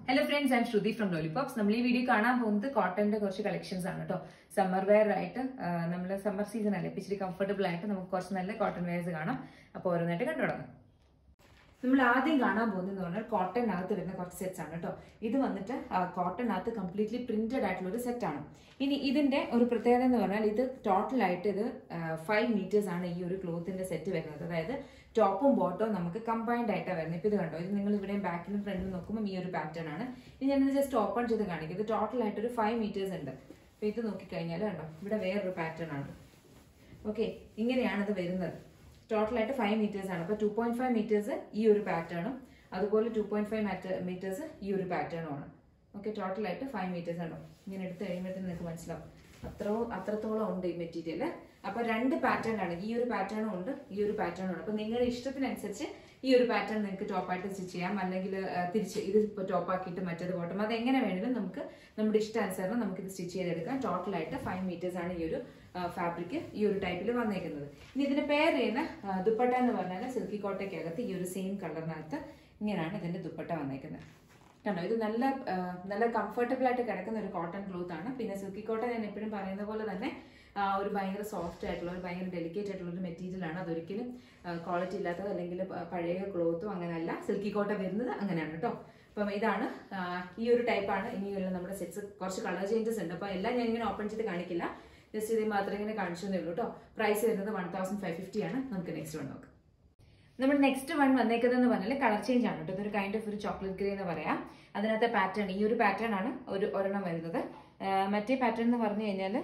hello friends I'm Shruti from lollipops നമ്മൾ ഈ video കാണാൻ പോകുന്നത് കോട്ടന്റെ കുറച്ച് കളക്ഷൻസ് ആണ് കേട്ടോ സമ്മർ വെയർ ആയിട്ട് നമ്മൾ സമ്മർ സീസൺ അല്ലേ ഇപ്പൊ ഇച്ചിരി കംഫർട്ടബിൾ ആയിട്ട് നമുക്ക് കുറച്ച് നല്ല കോട്ടൺ വെയർസ് കാണാം അപ്പോൾ ഓരോന്നായിട്ട് കണ്ടു തുടങ്ങാം നമ്മൾ ആദ്യം കാണാൻ പോകുന്നത് പറഞ്ഞാൽ കോട്ടണിനകത്ത് വരുന്ന കുറച്ച് സെറ്റ്സ് ആണ് കേട്ടോ ഇത് വന്നിട്ട് കോട്ടണിനകത്ത് കംപ്ലീറ്റ്ലി പ്രിന്റഡ് ആയിട്ടുള്ള ഒരു സെറ്റ് ആണ് ഇനി ഇതിന്റെ ഒരു പ്രത്യേകത എന്ന് പറഞ്ഞാൽ ഇത് ടോട്ടൽ ആയിട്ട് ഇത് ഫൈവ് മീറ്റേഴ്സ് ആണ് ഈ ഒരു ക്ലോത്തിന്റെ സെറ്റ് വരുന്നത് അതായത് ടോപ്പും ബോട്ടവും നമുക്ക് കമ്പൈൻഡ് ആയിട്ടാണ് വരുന്നത് ഇപ്പൊ ഇത് കണ്ടോ ഇത് നിങ്ങൾ ഇവിടെ ബാക്കിലും ഫ്രണ്ടിലും നോക്കുമ്പോൾ ഈ ഒരു പാറ്റേൺ ആണ് ഇനി ഞാനിത് ജസ്റ്റ് ഓപ്പൺ ചെയ്ത് കാണിക്കും ഇത് ടോട്ടൽ ആയിട്ട് ഒരു ഫൈവ് മീറ്റേഴ്സ് ഉണ്ട് അപ്പൊ ഇത് നോക്കിക്കഴിഞ്ഞാൽ കണ്ടോ ഇവിടെ വേറൊരു പാറ്റേൺ ആണ് ഓക്കെ ഇങ്ങനെയാണ് ഇത് വരുന്നത് ടോട്ടൽ ആയിട്ട് ഫൈവ് മീറ്റേഴ്സ് ആണ് അപ്പൊ ടു പോയിന്റ് ഫൈവ് മീറ്റേഴ്സ് ഈ ഒരു പാറ്റേണും അതുപോലെ ടു പോയിന്റ് ഫൈവ് മീറ്റേഴ്സ് ഈ ഒരു പാറ്റേണും ആണ് ഓക്കെ ടോട്ടൽ ആയിട്ട് ഫൈവ് മീറ്റേഴ്സ് ആണ് ഇങ്ങനെ എടുത്ത് കഴിയുമ്പോഴത്തേന് നിങ്ങൾക്ക് മനസ്സിലാവും അത്രോ അത്രത്തോളം ഉണ്ട് ഈ മെറ്റീരിയൽ അപ്പൊ രണ്ട് പാറ്റേൺ ആണ് ഈ ഒരു പാറ്റേണും ഉണ്ട് ഈ ഒരു പാറ്റേണും ഉണ്ട് അപ്പൊ നിങ്ങളുടെ ഇഷ്ടത്തിനനുസരിച്ച് ഈ ഒരു പാറ്റേൺ നിങ്ങൾക്ക് ടോപ്പായിട്ട് സ്റ്റിച്ച് ചെയ്യാം അല്ലെങ്കിൽ ആ, തിരിച്ച് ഇത് ഇപ്പോൾ ടോപ്പാക്കിയിട്ട് മറ്റേത് ബോട്ടം അത് എങ്ങനെ വേണമെങ്കിലും നമുക്ക് നമ്മുടെ ഇഷ്ടാനുസരണം നമുക്ക് ഇത് സ്റ്റിച്ച് ചെയ്തെടുക്കാം ടോട്ടൽ ആയിട്ട് ഫൈവ് മീറ്റേഴ്സ് ആണ് ഈ ഒരു ഫാബ്രിക് ഈ ഒരു ടൈപ്പിൽ വന്നേക്കുന്നത് ഇനി ഇതിന് പേർ ചെയ്യുന്ന ആ, ദുപ്പട്ട എന്ന് പറഞ്ഞാൽ സിൽക്കി കോട്ടയ്ക്കകത്ത് ഈ ഒരു സെയിം കളറിനകത്ത് ഇങ്ങനെയാണ് ഇതിന്റെ ദുപ്പട്ട വന്നേക്കുന്നത് കണ്ടോ ഇത് നല്ല ആ, നല്ല കംഫർട്ടബിൾ ആയിട്ട് കിടക്കുന്ന ഒരു കോട്ടൺ ക്ലോത്ത് ആണ് പിന്നെ സിൽക്കി കോട്ടൺ ഞാൻ എപ്പോഴും പറയുന്ന പോലെ തന്നെ ആ, ഒരു ഭയങ്കര സോഫ്റ്റ് ആയിട്ടുള്ള ഒരു ഭയങ്കര ഡെലിക്കേറ്റ് ആയിട്ടുള്ള ഒരു മെറ്റീരിയൽ ആണ് അതൊരിക്കലും ക്വാളിറ്റി ഇല്ലാത്തത് അല്ലെങ്കിൽ പ- പഴയ ക്ലോത്തും അങ്ങനെയല്ല സിൽക്കി കോട്ട വരുന്നത് അങ്ങനെയാണ് കേട്ടോ അപ്പം ഇതാണ് ആ, ഈ ഒരു ടൈപ്പാണ് ഇനിയുള്ള നമ്മുടെ സെറ്റ്സ് കുറച്ച് കളർ ചേഞ്ചസ് ഉണ്ട് അപ്പോൾ എല്ലാം ഞാൻ ഇങ്ങനെ ഓപ്പൺ ചെയ്ത് കാണിക്കില്ല ജസ്റ്റ് ഇത് മാത്രം ഇങ്ങനെ കാണിച്ചു തന്നേ ഉള്ളൂ കേട്ടോ പ്രൈസ് വരുന്നത് വൺ തൗസൻഡ് ഫൈവ് ഫിഫ്റ്റി ആണ് നമുക്ക് നെക്സ്റ്റ് വൺ നോക്കാം നമ്മൾ നെക്സ്റ്റ് വൺ വന്നേക്കുന്നതെന്ന് പറഞ്ഞാൽ കളർ ചേഞ്ച് ആണ് കേട്ടോ ഇതൊരു കൈൻഡ് ഓഫ് ഒരു ചോക്ലേറ്റ് ഗ്രേ എന്ന് പറയാം അതിനകത്തെ പാറ്റേൺ ഈ ഒരു പാറ്റേൺ ആണ് ഒരു ഒരെണ്ണം വരുന്നത് ആ, മറ്റേ പാറ്റേൺ എന്ന് പറഞ്ഞു കഴിഞ്ഞാൽ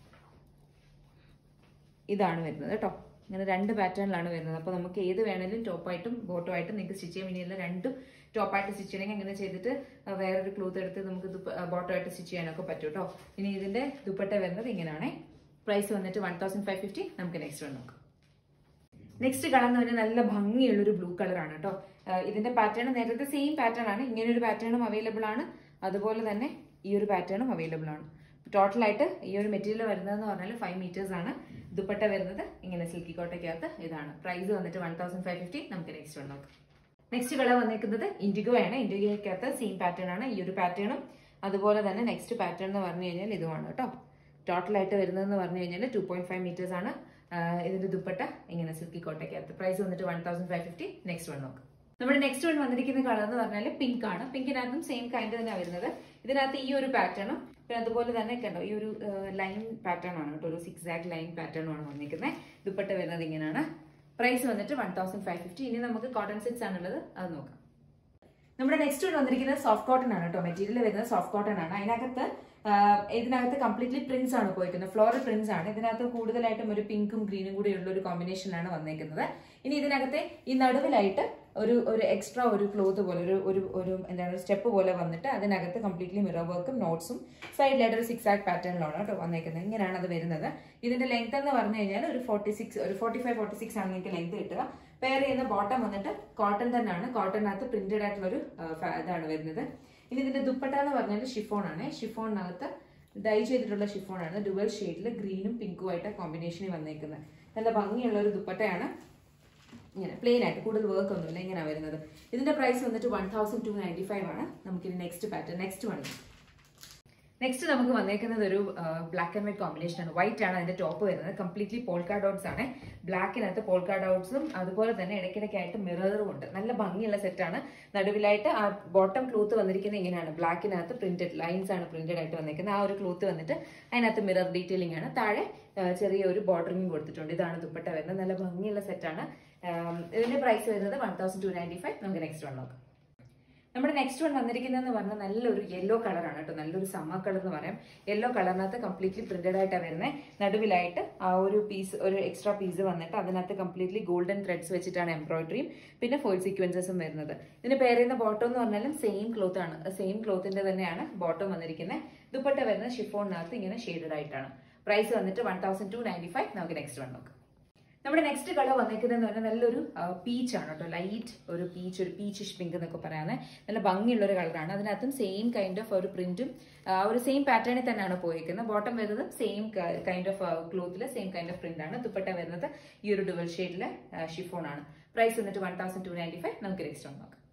ഇതാണ് വരുന്നത് കേട്ടോ ഇങ്ങനെ രണ്ട് പാറ്റേണിലാണ് വരുന്നത് അപ്പോൾ നമുക്ക് ഏത് വേണേലും ടോപ്പായിട്ടും ബോട്ടമായിട്ടും നിങ്ങൾക്ക് സ്റ്റിച്ച് ചെയ്യാൻ വേണ്ടിയുള്ള രണ്ടും ടോപ്പായിട്ട് സ്റ്റിച്ച് ചെയ്യണമെങ്കിൽ അങ്ങനെ ചെയ്തിട്ട് ആ, വേറൊരു ക്ലോത്ത് എടുത്ത് നമുക്ക് ബോട്ടമായിട്ട് സ്റ്റിച്ച് ചെയ്യാനൊക്കെ പറ്റും കേട്ടോ ഇനി ഇതിന്റെ ദുപ്പട്ട വരുന്നത് ഇങ്ങനെയാണേ പ്രൈസ് വന്നിട്ട് വൺ തൗസൻഡ് ഫൈവ് ഫിഫ്റ്റി നമുക്ക് നെക്സ്റ്റ് വൺ നോക്കാം നെക്സ്റ്റ് കളർ എന്ന് പറഞ്ഞാൽ നല്ല ഭംഗിയുള്ള ഒരു ബ്ലൂ കളർ ആണ് കേട്ടോ ആഹ് ഇതിന്റെ പാറ്റേൺ നേരത്തെ സെയിം പാറ്റേൺ ആണ് ഇങ്ങനെ ഒരു പാറ്റേണും അവൈലബിൾ ആണ് അതുപോലെ തന്നെ ഈ ഒരു പാറ്റേണും അവൈലബിൾ ആണ് ടോട്ടൽ ആയിട്ട് ഈ ഒരു മെറ്റീരിയൽ വരുന്നതെന്ന് പറഞ്ഞാൽ ഫൈവ് മീറ്റേഴ്സ് ആണ് ദുപ്പട്ട വരുന്നത് ഇങ്ങനെ സിൽക്കി കോട്ടയ്ക്കകത്ത് ഇതാണ് പ്രൈസ് വന്നിട്ട് വൺ തൗസൻഡ് ഫൈവ് ഫിഫ്റ്റി നമുക്ക് നെക്സ്റ്റ് വൺ നോക്കാം നെക്സ്റ്റ് കളർ വന്നിരിക്കുന്നത് ഇൻഡിഗോ ആണ് ഇൻഡിഗോയ്ക്കകത്ത് സെയിം പാറ്റേൺ ആണ് ഈ ഒരു പാറ്റേണും അതുപോലെ തന്നെ നെക്സ്റ്റ് പാറ്റേൺ എന്ന് പറഞ്ഞു കഴിഞ്ഞാൽ ഇതുമാണ് കേട്ടോ ടോട്ടൽ ആയിട്ട് വരുന്നതെന്ന് പറഞ്ഞു കഴിഞ്ഞാൽ ടു പോയിന്റ് ഫൈവ് മീറ്റേഴ്സ് ആണ് ആഹ് ഇതിന്റെ ദുപ്പട്ട ഇങ്ങനെ സിൽക്കി കോട്ടയ്ക്കകത്ത് പ്രൈസ് വന്നിട്ട് one thousand five fifty next one നോക്കാം നമ്മുടെ നെക്സ്റ്റ് വൺ വന്നിരിക്കുന്ന കളർ എന്ന് പറഞ്ഞാൽ പിങ്ക് ആണ് പിങ്കിനകത്തും സെയിം കൈൻഡ് തന്നെ വരുന്നത് ഇതിനകത്ത് ഈ ഒരു പാറ്റേണും പിന്നെ അതുപോലെ തന്നെ കണ്ടോ ഈ ഒരു ലൈൻ പാറ്റേൺ ആണ് കേട്ടോ ഒരു സിക്സ് ആക്ട് ലൈൻ പാറ്റേൺ ആണ് വന്നിരിക്കുന്നത് ദുപ്പട്ട വരുന്നത് ഇങ്ങനെയാണ് പ്രൈസ് വന്നിട്ട് വൺ തൗസൻഡ് ഫൈവ് ഫിഫ്റ്റി ഇനി നമുക്ക് കോട്ടൺ സെറ്റ്സ് ആണുള്ളത് അത് നോക്കാം നമ്മുടെ നെക്സ്റ്റ് വൺ വന്നിരിക്കുന്നത് സോഫ്റ്റ് കോട്ടൺ ആണ് കേട്ടോ മെറ്റീരിയൽ വരുന്നത് സോഫ്റ്റ് കോട്ടൺ ആണ് അതിനകത്ത് ആഹ്, ഇതിനകത്ത് കംപ്ലീറ്റ്ലി പ്രിന്റ്സ് ആണ് പോയിരിക്കുന്നത് ഫ്ലോറൽ പ്രിന്റ്സ് ആണ് ഇതിനകത്ത് കൂടുതലായിട്ടും ഒരു പിങ്കും ഗ്രീനും കൂടി ഉള്ള ഒരു കോമ്പിനേഷനിലാണ് വന്നേക്കുന്നത് ഇനി ഇതിനകത്തെ ഈ നടുവിലായിട്ട് ഒരു ഒരു എക്സ്ട്രാ ഒരു ക്ലോത്ത് പോലെ ഒരു ഒരു ഒരു എന്താണ് ഒരു സ്റ്റെപ്പ് പോലെ വന്നിട്ട് അതിനകത്ത് കംപ്ലീറ്റ്ലി മിറർ വർക്കും നോട്ട്സും സൈഡിലായിട്ട് ഒരു സിക്സ് ആക്ട് പാറ്റേണിലാണ് കേട്ടോ വന്നേക്കുന്നത് ഇങ്ങനെയാണ് അത് വരുന്നത് ഇതിന്റെ ലെങ്ത് എന്ന് പറഞ്ഞു കഴിഞ്ഞാൽ ഒരു ഫോർട്ടി സിക്സ് ഒരു ഫോർട്ടി ഫൈവ് ഫോർട്ടി സിക്സ് ആണ് നിങ്ങൾക്ക് ലെങ്ത് കിട്ടുക പെയർ ചെയ്യുന്ന ബോട്ടം വന്നിട്ട് കോട്ടൺ തന്നെയാണ് കോട്ടണിനകത്ത് പ്രിന്റഡ് ആയിട്ടുള്ള ഒരു ഇതാണ് വരുന്നത് ഇനി ഇതിന്റെ ദുപ്പട്ട എന്ന് പറഞ്ഞാൽ ഷിഫോൺ ആണ് ഷിഫോണിനകത്ത് ഡൈ ചെയ്തിട്ടുള്ള ഷിഫോൺ ആണ് ഡുവൽ ഷെയ്ഡിൽ ഗ്രീനും പിങ്കും ആയിട്ട് കോമ്പിനേഷനിൽ വന്നേക്കുന്നത് നല്ല ഭംഗിയുള്ള ഒരു ദുപ്പട്ടയാണ് ഇങ്ങനെ പ്ലെയിൻ ആയിട്ട് കൂടുതൽ വർക്ക് ഒന്നുമില്ല ഇങ്ങനെ വരുന്നത് ഇതിന്റെ പ്രൈസ് വന്നിട്ട് one thousand two ninety five ആണ് നമുക്കിനി next pattern next one next നമുക്ക് വന്നേക്കുന്നത് ഒരു ബ്ലാക്ക് ആൻഡ് വൈറ്റ് കോമ്പിനേഷൻ ആണ് വൈറ്റ് ആണ് അതിന്റെ ടോപ്പ് വരുന്നത് കംപ്ലീറ്റ്ലി പോൾക്കാ ഡോട്ട്സ് ആണ് ബ്ലാക്കിനകത്ത് പോൾക്കാ ഡോട്ട്സും അതുപോലെ തന്നെ ഇടയ്ക്കിടയ്ക്കായിട്ട് മിററും ഉണ്ട് നല്ല ഭംഗിയുള്ള സെറ്റാണ് നടുവിലായിട്ട് ആ ബോട്ടം ക്ലോത്ത് വന്നിരിക്കുന്നത് ഇങ്ങനെയാണ് ബ്ലാക്കിനകത്ത് പ്രിന്റഡ് ലൈൻസ് ആണ് പ്രിന്റഡ് ആയിട്ട് വന്നിരിക്കുന്നത് ആ ഒരു ക്ലോത്ത് വന്നിട്ട് അതിനകത്ത് മിറർ ഡീറ്റെയിലിംഗ് ആണ് താഴെ ആ, ചെറിയ ഒരു ബോർഡറിംഗ് കൊടുത്തിട്ടുണ്ട് ഇതാണ് ദുപ്പട്ട വരുന്നത് നല്ല ഭംഗിയുള്ള സെറ്റാണ് ഇതിന്റെ പ്രൈസ് വരുന്നത് one thousand two ninety five നമുക്ക് നെക്സ്റ്റ് വൺ നോക്കാം നമ്മുടെ നെക്സ്റ്റ് വൺ വന്നിരിക്കുന്നതെന്ന് പറഞ്ഞാൽ നല്ലൊരു യെല്ലോ കളറാണ് കേട്ടോ നല്ലൊരു സമ്മർ കളർ എന്ന് പറയാം യെല്ലോ കളറിനകത്ത് കംപ്ലീറ്റ്ലി പ്രിന്റഡ് ആയിട്ടാണ് വരുന്നത് നടുവിലായിട്ട് ആ ഒരു പീസ് ഒരു എക്സ്ട്രാ പീസ് വന്നിട്ട് അതിനകത്ത് കംപ്ലീറ്റ്ലി ഗോൾഡൻ ത്രെഡ്സ് വെച്ചിട്ടാണ് എംബ്രോയിഡറിയും പിന്നെ ഫോയിൽ സീക്വൻസസും വരുന്നത് ഇതിന് പേര് ചെയ്യുന്ന ബോട്ടം എന്ന് പറഞ്ഞാലും സെയിം ക്ലോത്ത് ആണ് സെയിം ക്ലോത്തിന്റെ തന്നെയാണ് ബോട്ടം വന്നിരിക്കുന്നത് ദുപ്പട്ട വരുന്നത് ഷിഫോണിനകത്ത് ഇങ്ങനെ ഷെയ്ഡഡ് ആയിട്ടാണ് പ്രൈസ് വന്നിട്ട് one thousand two ninety five നമുക്ക് നെക്സ്റ്റ് വൺ നോക്കാം നമ്മുടെ നെക്സ്റ്റ് കളർ വന്നിരിക്കുന്നതെന്ന് പറഞ്ഞാൽ നല്ലൊരു പീച്ച് ആണ് കേട്ടോ ലൈറ്റ് ഒരു പീച്ച് ഒരു പീച്ചിഷ് പിങ്ക് എന്നൊക്കെ പറയാനേ നല്ല ഭംഗിയുള്ള ഒരു കളറാണ് അതിനകത്തും സെയിം കൈൻഡ് ഓഫ് ഒരു പ്രിന്റും ഒരു സെയിം പാറ്റേണിൽ തന്നെയാണ് പോയിരിക്കുന്നത് ബോട്ടം വരുന്നത് സെയിം കൈൻഡ് ഓഫ് ക്ലോത്തിൽ സെയിം കൈൻഡ് ഓഫ് പ്രിന്റ് ആണ് ദുപ്പട്ട വരുന്നത് ഈ ഒരു ഡുവൽ ഷെയ്ഡിലെ ഷിഫോൺ ആണ് പ്രൈസ് വന്നിട്ട് one thousand two ninety five നമുക്ക് നെക്സ്റ്റ് ഒന്ന് നോക്കാം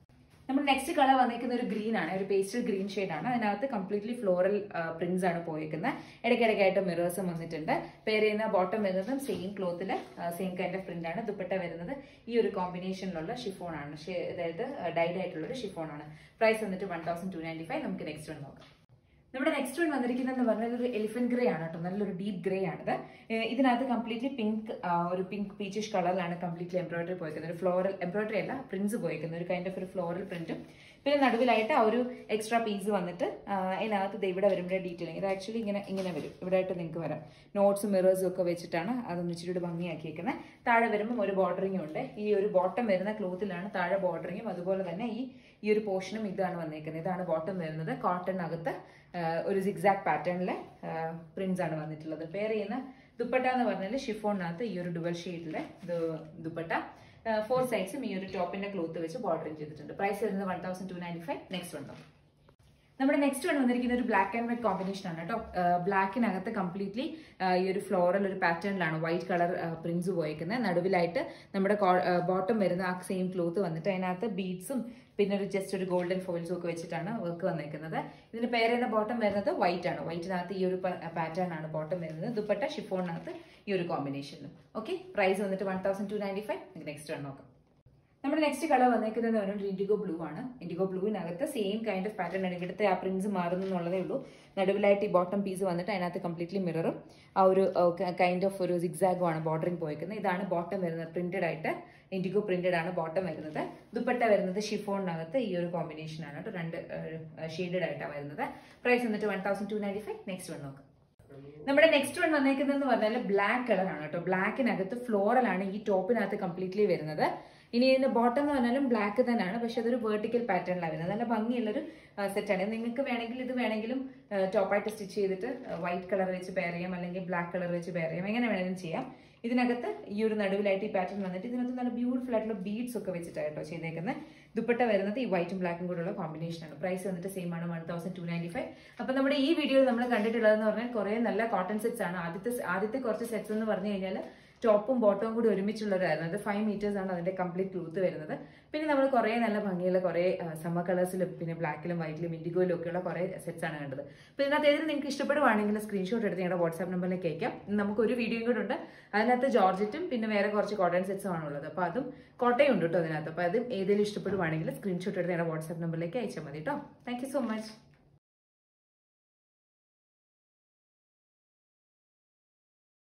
നമ്മുടെ നെക്സ്റ്റ് കളർ വന്നിരിക്കുന്ന ഒരു ഗ്രീൻ ആണ് ഒരു പേസ്റ്റൽ ഗ്രീൻ ഷെയ്ഡ് ആണ് അതിനകത്ത് കംപ്ലീറ്റ്ലി ഫ്ലോറൽ പ്രിന്റ്സ് ആണ് പോയിരിക്കുന്നത് ഇടയ്ക്കിടയ്ക്കായിട്ട് മിറേഴ്സും വന്നിട്ടുണ്ട് പേര് ചെയ്യുന്ന ബോട്ടം വരുന്നതും സെയിം ക്ലോത്തിൽ സെയിം കൈൻഡ് ഓഫ് പ്രിന്റ് ആണ് ദുപ്പട്ട വരുന്നത് ഈ ഒരു കോമ്പിനേഷനിലുള്ള ഷിഫോൺ ആണ് ഷെ- അതായത് ഡൈഡ് ആയിട്ടുള്ള ഒരു ഷിഫോൺ ആണ് പ്രൈസ് വന്നിട്ട് one thousand two ninety five നമുക്ക് നെക്സ്റ്റ് വൺ നോക്കാം നമ്മുടെ നെക്സ്റ്റ് വൺ വന്നിരിക്കുന്നതെന്ന് പറഞ്ഞാൽ ഒരു എലിഫന്റ് ഗ്രേ ആണ് കേട്ടോ നല്ലൊരു ഡീപ്പ് ഗ്രേ ആണിത് ഏഹ് ഇതിനകത്ത് കംപ്ലീറ്റ്ലി പിങ്ക് ഒരു പിങ്ക് പീച്ചിഷ് കളറിലാണ് കംപ്ലീറ്റ്ലി എംബ്രോയിഡറി പോയിരിക്കുന്നത് ഒരു ഫ്ലോറൽ എംബ്രോയിഡറി അല്ല പ്രിന്റ്സ് പോയിരിക്കുന്നത് ഒരു കൈൻഡ് ഓഫ് ഒരു ഫ്ലോറൽ പ്രിന്റും പിന്നെ നടുവിലായിട്ട് ആ ഒരു എക്സ്ട്രാ പീസ് വന്നിട്ട് ആ, അതിനകത്ത് ദേ ഇവിടെ വരുമ്പോൾ ഡീറ്റെയിലിംഗ് ഇത് ആക്ച്വലി ഇങ്ങനെ ഇങ്ങനെ വരും ഇവിടെ ആയിട്ട് നിങ്ങൾക്ക് വരാം നോട്ട്സും മിറേഴ്സും ഒക്കെ വെച്ചിട്ടാണ് അതൊന്ന് ഇച്ചിരി കൂടി ഭംഗിയാക്കിയേക്കുന്നത് താഴെ വരുമ്പോൾ ഒരു ബോർഡറിങ്ങും ഉണ്ട് ഈ ഒരു ബോട്ടം വരുന്ന ക്ലോത്തിലാണ് താഴെ ബോർഡറിങ്ങും അതുപോലെ തന്നെ ഈ ഈ ഒരു പോർഷനും ഇതാണ് വന്നേക്കുന്നത് ഇതാണ് ബോട്ടം വരുന്നത് കോട്ടണിനകത്ത് ഒരു സിഗ്സാക്ട് പാറ്റേണിലെ പ്രിന്റ്സ് ആണ് വന്നിട്ടുള്ളത് പെയർ ചെയ്യുന്ന ദുപ്പട്ട എന്ന് പറഞ്ഞാൽ ഷിഫോണിനകത്ത് ഈ ഒരു ഡുവൽ ഷെയ്ഡിലെ ദുപ്പട്ട ഫോർ സൈഡ്സും ഈ ഒരു ടോപ്പിന്റെ ക്ലോത്ത് വെച്ച് ബോർഡറിങ് ചെയ്തിട്ടുണ്ട് പ്രൈസ് വരുന്നത് one thousand two ninety five next one നമ്മുടെ നെക്സ്റ്റ് വൺ വന്നിരിക്കുന്ന ഒരു ബ്ലാക്ക് ആൻഡ് വൈറ്റ് കോമ്പിനേഷൻ ആണ് കേട്ടോ ബ്ലാക്കിനകത്ത് കംപ്ലീറ്റ്ലി ഈ ഒരു ഫ്ലോറൽ ഒരു പാറ്റേണിലാണ് വൈറ്റ് കളർ പ്രിന്റ്സ് പോയിരിക്കുന്നത് നടുവിലായിട്ട് നമ്മുടെ ബോട്ടം വരുന്ന ആ സെയിം ക്ലോത്ത് വന്നിട്ട് അതിനകത്ത് ബീഡ്സും പിന്നെ ഒരു ജസ്റ്റ് ഒരു ഗോൾഡൻ ഫോയിൽസും ഒക്കെ വെച്ചിട്ടാണ് വർക്ക് വന്നേക്കുന്നത് ഇതിന് പേര് ചെയ്യുന്ന ബോട്ടം വരുന്നത് വൈറ്റ് ആണ് വൈറ്റിനകത്ത് ഈ ഒരു പാറ്റേൺ ആണ് ബോട്ടം വരുന്നത് ദുപ്പട്ട ഷിഫോണിനകത്ത് ഈ ഒരു കോമ്പിനേഷനിലും ഓക്കെ പ്രൈസ് വന്നിട്ട് one thousand two ninety five next one നോക്കാം നമ്മുടെ നെക്സ്റ്റ് കളർ വന്നേക്കുന്നത് പറയുന്നത് ഇൻഡിഗോ ബ്ലൂ ആണ് ഇൻഡിഗോ ബ്ലൂവിനകത്ത് സെയിം കൈൻഡ് ഓഫ് പാറ്റേൺ ആണ് ഇവിടുത്തെ ആ പ്രിന്റ്സ് മാറുന്നു എന്നുള്ളതേ ഉള്ളൂ നടുവിലായിട്ട് ഈ ബോട്ടം പീസ് വന്നിട്ട് അതിനകത്ത് കംപ്ലീറ്റ്ലി മിററും ആ ഒരു കൈൻഡ് ഓഫ് ഒരു സിഗ്സാഗും ആണ് ബോർഡറിങ് പോയിരിക്കുന്നത് ഇതാണ് ബോട്ടം വരുന്നത് പ്രിന്റഡ് ആയിട്ട് ഇൻഡിഗോ പ്രിന്റഡ് ആണ് ബോട്ടം വരുന്നത് ദുപ്പട്ട വരുന്നത് ഷിഫോണിനകത്ത് ഈ ഒരു കോമ്പിനേഷൻ ആണ് കേട്ടോ രണ്ട് ഷെയ്ഡഡ് ആയിട്ടാണ് വരുന്നത് പ്രൈസ് വന്നിട്ട് one thousand two ninety five next one നോക്കാം നമ്മുടെ നെക്സ്റ്റ് വൺ വന്നേക്കുന്നതെന്ന് പറഞ്ഞാൽ ബ്ലാക്ക് കളറാണ് കേട്ടോ ബ്ലാക്കിനകത്ത് ഫ്ലോറലാണ് ഈ ടോപ്പിനകത്ത് കംപ്ലീറ്റ്ലി വരുന്നത് ഇനി ഇതിന്റെ ബോട്ടം എന്ന് പറഞ്ഞാലും ബ്ലാക്ക് തന്നെയാണ് പക്ഷെ അതൊരു വേർട്ടിക്കൽ പാറ്റേണിലാണ് വരുന്നത് നല്ല ഭംഗിയുള്ളൊരു സെറ്റാണ് നിങ്ങൾക്ക് വേണമെങ്കിൽ ഇത് വേണമെങ്കിലും ടോപ്പായിട്ട് സ്റ്റിച്ച് ചെയ്തിട്ട് വൈറ്റ് കളർ വെച്ച് പെയർ ചെയ്യാം അല്ലെങ്കിൽ ബ്ലാക്ക് കളർ വെച്ച് പെയർ ചെയ്യാം എങ്ങനെ വേണമെങ്കിലും ചെയ്യാം ഇതിനകത്ത് ഈ ഒരു നടുവിലായിട്ട് ഈ പാറ്റേൺ വന്നിട്ട് ഇതിനകത്ത് നല്ല ബ്യൂട്ടിഫുൾ ആയിട്ടുള്ള ബീഡ്സ് ഒക്കെ വെച്ചിട്ടാണ് കേട്ടോ ചെയ്തേക്കുന്നത് ദുപ്പട്ട വരുന്നത് ഈ വൈറ്റും ബ്ലാക്കും കൂടെയുള്ള കോമ്പിനേഷൻ ആണ് പ്രൈസ് വന്നിട്ട് സെയിം ആണ് one thousand two ninety five അപ്പൊ നമ്മുടെ ഈ വീഡിയോയിൽ നമ്മൾ കണ്ടിട്ടുള്ളതെന്ന് പറഞ്ഞാൽ കുറെ നല്ല കോട്ടൺ സെറ്റ്സ് ആണ് ആദ്യത്തെ ആദ്യത്തെ കുറച്ച് സെറ്റ്സ് എന്ന് പറഞ്ഞു കഴിഞ്ഞാൽ ടോപ്പും ബോട്ടവും കൂടി ഒരുമിച്ചുള്ളതായിരുന്നു അത് ഫൈവ് മീറ്റേഴ്സ് ആണ് അതിന്റെ കംപ്ലീറ്റ് ക്ലൂത്ത് വരുന്നത് പിന്നെ നമ്മൾ കുറേ നല്ല ഭംഗിയുള്ള കുറേ സമ്മർ കളേഴ്സിലും പിന്നെ ബ്ലാക്കിലും വൈറ്റിലും ഇൻഡിഗോയിലും ഒക്കെയുള്ള കുറേ സെറ്റ്സ് ആണ് കണ്ടത് അപ്പോൾ ഇതിനകത്ത് ഏതെങ്കിലും നിങ്ങൾക്ക് ഇഷ്ടപ്പെടുവാണെങ്കിൽ സ്ക്രീൻഷോട്ട് എടുത്ത് ഞങ്ങളുടെ വാട്സാപ്പ് നമ്പറിലേക്ക് അയക്കാം നമുക്ക് ഒരു വീഡിയോയും കൂടെ ഉണ്ട് അതിനകത്ത് ജോർജറ്റും പിന്നെ വേറെ കുറച്ച് കോട്ടൺ സെറ്റ്സും ആണ് ഉള്ളത് അപ്പോൾ അതും കോട്ടയം ഉണ്ട് കേട്ടോ അതിനകത്ത് അപ്പോൾ അതും ഏതെങ്കിലും ഇഷ്ടപ്പെടുവാണെങ്കിൽ സ്ക്രീൻഷോട്ട് എടുത്ത് ഞങ്ങളുടെ വാട്സാപ്പ് നമ്പറിലേക്ക് അയച്ചാൽ മതി കേട്ടോ താങ്ക് സോ മച്ച്